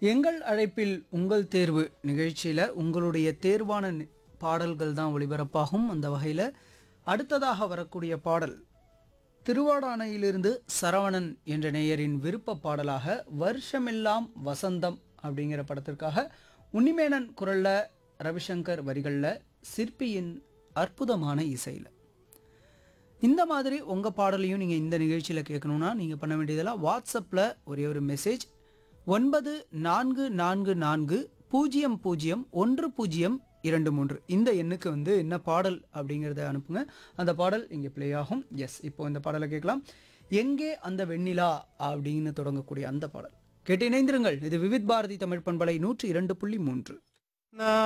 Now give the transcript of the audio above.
எங்கள் அழைப்பில் உங்கள் தேர்வு நிகழ்ச்சியில் உங்களுடைய தேர்வான நி- பாடல்கள் தான் ஒளிபரப்பாகும் அந்த வகையில் அடுத்ததாக வரக்கூடிய பாடல் திருவாடானையிலிருந்து சரவணன் என்ற நேயரின் விருப்ப பாடலாக வருஷமெல்லாம் வசந்தம் அப்படிங்கிற படத்திற்காக உன்னிமேனன் குரல்ல ரவிசங்கர் வரிகளில் சிற்பியின் அற்புதமான இசையில் இந்த மாதிரி உங்கள் பாடலையும் நீங்கள் இந்த நிகழ்ச்சியில் கேட்கணுன்னா நீங்கள் பண்ண வேண்டியதெல்லாம் வாட்ஸ்அப்பில் ஒரே ஒரு மெசேஜ் ஒன்பது நான்கு நான்கு நான்கு பூஜ்ஜியம் பூஜ்ஜியம் ஒன்று பூஜ்ஜியம் இரண்டு மூன்று இந்த எண்ணுக்கு வந்து என்ன பாடல் அப்படிங்கிறத அனுப்புங்க அந்த பாடல் இங்கே ப்ளே ஆகும் எஸ் இப்போ இந்த பாடலை கேட்கலாம் எங்கே அந்த வெண்ணிலா அப்படின்னு தொடங்கக்கூடிய அந்த பாடல் கேட்டு இணைந்திருங்கள் இது விவித் பாரதி தமிழ் பண்பலை நூற்றி இரண்டு புள்ளி மூன்று